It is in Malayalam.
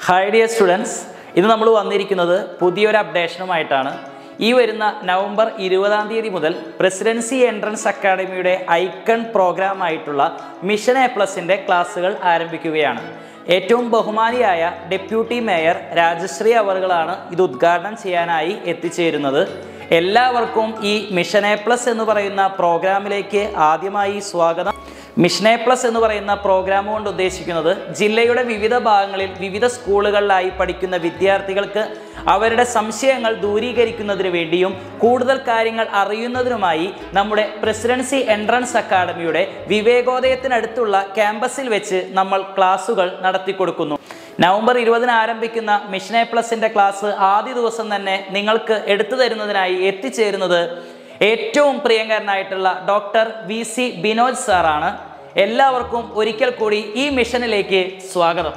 ഹായ് ഡിയർ സ്റ്റുഡൻസ് ഇന്ന് നമ്മൾ വന്നിരിക്കുന്നത് പുതിയൊരു അപ്ഡേഷനുമായിട്ടാണ് ഈ വരുന്ന നവംബർ ഇരുപതാം തീയതി മുതൽ പ്രസിഡൻസി എൻട്രൻസ് അക്കാഡമിയുടെ ഐക്കൺ പ്രോഗ്രാം ആയിട്ടുള്ള മിഷൻ എ പ്ലസിൻ്റെ ക്ലാസ്സുകൾ ആരംഭിക്കുകയാണ് ഏറ്റവും ബഹുമാനിയായ ഡെപ്യൂട്ടി മേയർ രാജശ്രീ അവറുകളാണ് ഇത് ഉദ്ഘാടനം ചെയ്യാനായി എത്തിച്ചേരുന്നത് എല്ലാവർക്കും ഈ മിഷൻ എ പ്ലസ് എന്ന് പറയുന്ന പ്രോഗ്രാമിലേക്ക് ആദ്യമായി സ്വാഗതം മിഷൻ എ പ്ലസ് എന്ന് പറയുന്ന പ്രോഗ്രാം കൊണ്ട് ഉദ്ദേശിക്കുന്നത് ജില്ലയുടെ വിവിധ ഭാഗങ്ങളിൽ വിവിധ സ്കൂളുകളിലായി പഠിക്കുന്ന വിദ്യാർത്ഥികൾക്ക് അവരുടെ സംശയങ്ങൾ ദൂരീകരിക്കുന്നതിന് വേണ്ടിയും കൂടുതൽ കാര്യങ്ങൾ അറിയുന്നതിനുമായി നമ്മുടെ പ്രസിഡൻസി എൻട്രൻസ് അക്കാഡമിയുടെ വിവേകോദയത്തിനടുത്തുള്ള ക്യാമ്പസിൽ വെച്ച് നമ്മൾ ക്ലാസുകൾ നടത്തിക്കൊടുക്കുന്നു നവംബർ ഇരുപതിന് ആരംഭിക്കുന്ന മിഷൻ എ പ്ലസിൻ്റെ ക്ലാസ് ആദ്യ ദിവസം തന്നെ നിങ്ങൾക്ക് എടുത്തു തരുന്നതിനായി എത്തിച്ചേരുന്നത് ഏറ്റവും പ്രിയങ്കരനായിട്ടുള്ള ഡോക്ടർ വി സി ബിനോജ് സാറാണ് എല്ലാവർക്കും ഒരിക്കൽ കൂടി ഈ മിഷനിലേക്ക് സ്വാഗതം